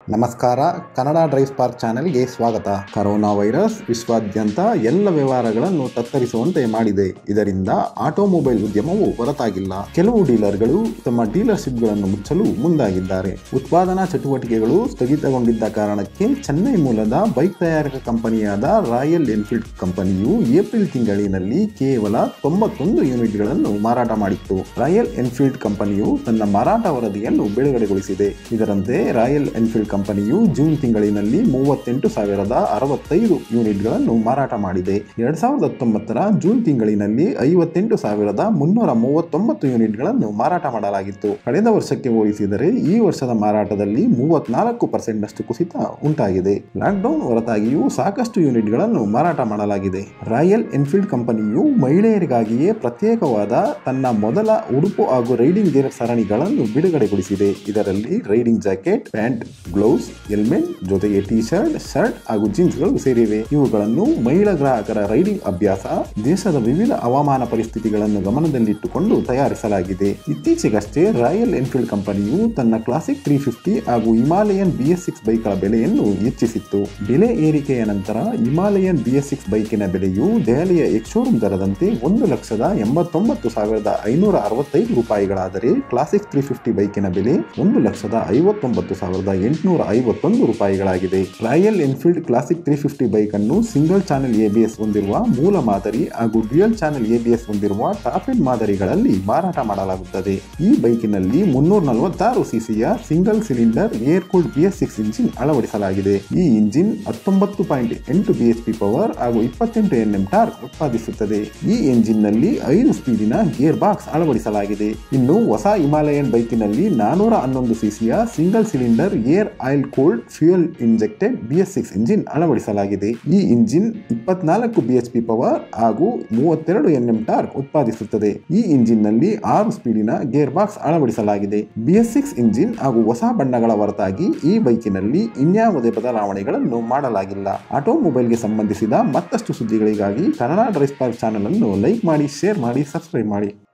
ನಮಸ್ಕಾರ Kannada drive spark ಚಾನೆಲ್ಗೆ ಸ್ವಾಗತ ಕರೋನಾ ವೈರಸ್ ವಿಶ್ವಾದ್ಯಂತ ಎಲ್ಲ ವ್ಯವಹಾರಗಳನ್ನು ತತ್ತರಿಸುವಂತೆ ಮಾಡಿದೆ ಇದರಿಂದ ಆಟೋಮೊಬೈಲ್ ಉದ್ಯಮವು ಹೊರತಾಗಿಲ್ಲ ಕೆಲವು ಡೀಲರ್ಗಳು ತಮ್ಮ ಡೀಲರ್ಶಿಪ್ಗಳನ್ನು ಮುಚ್ಚಲು ಮುಂದಾಗಿದ್ದಾರೆ ಉತ್ಪಾದನಾ ಚಟುವಟಿಕೆಗಳು ಸ್ಥಗಿತಗೊಂಡಿದ್ದ ಕಾರಣಕ್ಕೆ ಚೆನ್ನೈ ಮೂಲದ ಬೈಕ್ ತಯಾರಕ ಕಂಪನಿಯಾದ ರಾಯಲ್ ಎನ್ಫೀಲ್ಡ್ ಕಂಪನಿಯು ಏಪ್ರಿಲ್ ತಿಂಗಳಿನಲ್ಲಿ ಕೇವಲ ತೊಂಬತ್ತೊಂದು ಯೂನಿಟ್ಗಳನ್ನು ಮಾರಾಟ ಮಾಡಿತ್ತು ರಾಯಲ್ ಎನ್ಫೀಲ್ಡ್ ಕಂಪನಿಯು ತನ್ನ ಮಾರಾಟ ವರದಿಯನ್ನು ಬಿಡುಗಡೆಗೊಳಿಸಿದೆ ಇದರಂತೆ ರಾಯಲ್ ಎನ್ಫೀಲ್ಡ್ ಕಂಪನಿಯು ಜೂನ್ ತಿಂಗಳಿನಲ್ಲಿ ಮೂವತ್ತೆಂಟು ಸಾವಿರದ ಅರವತ್ತೈದು ಯೂನಿಟ್ಗಳನ್ನು ಮಾರಾಟ ಮಾಡಿದೆ ಎರಡ್ ಸಾವಿರದ ಹತ್ತೊಂಬತ್ತರ ಜೂನ್ ತಿಂಗಳಿನಲ್ಲಿ ಐವತ್ತೆಂಟು ಸಾವಿರದ ಮುನ್ನೂರ ಮೂವತ್ತೊಂಬತ್ತು ಯೂನಿಟ್ಗಳನ್ನು ಮಾರಾಟ ಮಾಡಲಾಗಿತ್ತು ಕಳೆದ ವರ್ಷಕ್ಕೆ ಹೋಲಿಸಿದರೆ ಈ ವರ್ಷದ ಮಾರಾಟದಲ್ಲಿ ಮೂವತ್ನಾಲ್ಕು ಪರ್ಸೆಂಟ್ ನಷ್ಟು ಕುಸಿತ ಉಂಟಾಗಿದೆ ಲಾಕ್ಡೌನ್ ಹೊರತಾಗಿಯೂ ಸಾಕಷ್ಟು ಯೂನಿಟ್ಗಳನ್ನು ಮಾರಾಟ ಮಾಡಲಾಗಿದೆ ರಾಯಲ್ ಎನ್ಫೀಲ್ಡ್ ಕಂಪನಿಯು ಮಹಿಳೆಯರಿಗಾಗಿಯೇ ಪ್ರತ್ಯೇಕವಾದ ತನ್ನ ಮೊದಲ ಉಡುಪು ಹಾಗೂ ರೈಡಿಂಗ್ ಗೇರ್ ಸರಣಿಗಳನ್ನು ಬಿಡುಗಡೆಗೊಳಿಸಿದೆ ಇದರಲ್ಲಿ riding jacket pant gloves helmet ಜೊತೆಗೆ ಟಿ ಶರ್ಟ್ ಶರ್ಟ್ ಹಾಗೂ ಜೀನ್ಸ್ಗಳು ಸೇರಿವೆ ಇವುಗಳನ್ನು ಮಹಿಳಾ ಗ್ರಾಹಕರ ರೈಡಿಂಗ್ ಅಭ್ಯಾಸ ದೇಶದ ವಿವಿಧ ಹವಾಮಾನ ಪರಿಸ್ಥಿತಿಗಳನ್ನು ಗಮನದಲ್ಲಿಟ್ಟುಕೊಂಡು ತಯಾರಿಸಲಾಗಿದೆ ಇತ್ತೀಚೆಗಷ್ಟೇ ರಾಯಲ್ ಎನ್ಫೀಲ್ಡ್ ಕಂಪನಿಯು ತನ್ನ ಕ್ಲಾಸಿಕ್ ತ್ರೀ ಫಿಫ್ಟಿ ಹಾಗೂ ಹಿಮಾಲಯನ್ ಬಿ ಎಸ್ ಸಿಕ್ಸ್ ಬೈಕ್ಗಳ ಬೆಲೆಯನ್ನು ಹೆಚ್ಚಿಸಿತ್ತು ಬೆಲೆ ಏರಿಕೆಯ ನಂತರ ಹಿಮಾಲಯನ್ ಬಿ ಎಸ್ ಸಿಕ್ಸ್ ಬೈಕಿನ ಬೆಲೆಯು ದೆಹಲಿಯ ಎಕ್ಸ್ಶೋರೂಮ್ ದರದಂತೆ ಒಂದು ಲಕ್ಷದ ಎಂಬತ್ತೊಂಬತ್ತು ಸಾವಿರದ ಐನೂರ ಅರವತ್ತೈದು ರೂಪಾಯಿಗಳಾದರೆ ಕ್ಲಾಸಿಕ್ ತ್ರೀ ಫಿಫ್ಟಿ ಬೈಕಿನ ಬೆಲೆ ಒಂದು ಲಕ್ಷದ ಐವತ್ತೊಂಬತ್ತು ಸಾವಿರದ ಎಂಟುನೂರ ಐವತ್ತೊಂದು ರೂಪಾಯಿಗಳಾಗಿದೆ Royal Enfield Classic three fifty bike ಅನ್ನು ಸಿಂಗಲ್ ಚಾನೆಲ್ ಎಬಿಎಸ್ ಹೊಂದಿರುವ ಮೂಲ ಮಾದರಿ ಹಾಗೂ ಡ್ಯುಯಲ್ ಚಾನೆಲ್ ಎಬಿಎಸ್ ಹೊಂದಿರುವ ಟಾಪ್ ಎಂಡ್ ಮಾದರಿಗಳಲ್ಲಿ ಮಾರಾಟ ಮಾಡಲಾಗುತ್ತದೆ ಈ ಬೈಕಿನಲ್ಲಿ ಮುನ್ನೂರ ನಲವತ್ತಾರು ಸಿಸಿಯ single cylinder air cooled B S six engine ಅಳವಡಿಸಲಾಗಿದೆ ಈ ಇಂಜಿನ್ ಹತ್ತೊಂಬತ್ತು ಪಾಯಿಂಟ್ ಎಂಟು ಬಿ ಎಸ್ ಪಿ ಪವರ್ ಹಾಗೂ ಇಪ್ಪತ್ತೆಂಟು ಎನ್ ಎಂ ಟಾರ್ಕ್ ಉತ್ಪಾದಿಸುತ್ತದೆ ಈ ಎಂಜಿನ್ ನಲ್ಲಿ ಐದು ಸ್ಪೀಡಿನ ಗೇರ್ ಬಾಕ್ಸ್ ಅಳವಡಿಸಲಾಗಿದೆ ಇನ್ನು ಹೊಸ ಹಿಮಾಲಯನ್ ಬೈಕಿನಲ್ಲಿ ನಾನೂರ ಹನ್ನೊಂದು ಸಿಸಿಯ single cylinder air oil cooled fuel injected B S six engine ಅಳವಡಿಸಲಾಗಿದೆ ಈ ಇಂಜಿನ್ ಇಪ್ಪತ್ನಾಲ್ಕು ಬಿ ಎಚ್ ಪಿ ಪವರ್ ಹಾಗೂ ಮೂವತ್ತೆರಡು ಎನ್ ಎಂ ಟಾರ್ಕ್ ಉತ್ಪಾದಿಸುತ್ತದೆ ಈ ಇಂಜಿನ್ ನಲ್ಲಿ ಆರು ಸ್ಪೀಡಿನ ಗೇರ್ ಬಾಕ್ಸ್ ಅಳವಡಿಸಲಾಗಿದೆ ಬಿ ಎಸ್ ಸಿಕ್ಸ್ ಇಂಜಿನ್ ಹಾಗೂ ಹೊಸ ಬಣ್ಣಗಳ ಹೊರತಾಗಿ ಈ ಬೈಕಿನಲ್ಲಿ ಇನ್ಯಾವುದೇ ಬದಲಾವಣೆಗಳನ್ನು ಮಾಡಲಾಗಿಲ್ಲ ಆಟೋಮೊಬೈಲ್ಗೆ ಸಂಬಂಧಿಸಿದ ಮತ್ತಷ್ಟು ಸುದ್ದಿಗಳಿಗಾಗಿ ಕನ್ನಡ ಡ್ರೈವ್ ಪಾರ್ಕ್ ಚಾನಲ್ ಅನ್ನು ಲೈಕ್ ಮಾಡಿ ಶೇರ್ ಮಾಡಿ ಸಬ್ಸ್ಕ್ರೈಬ್ ಮಾಡಿ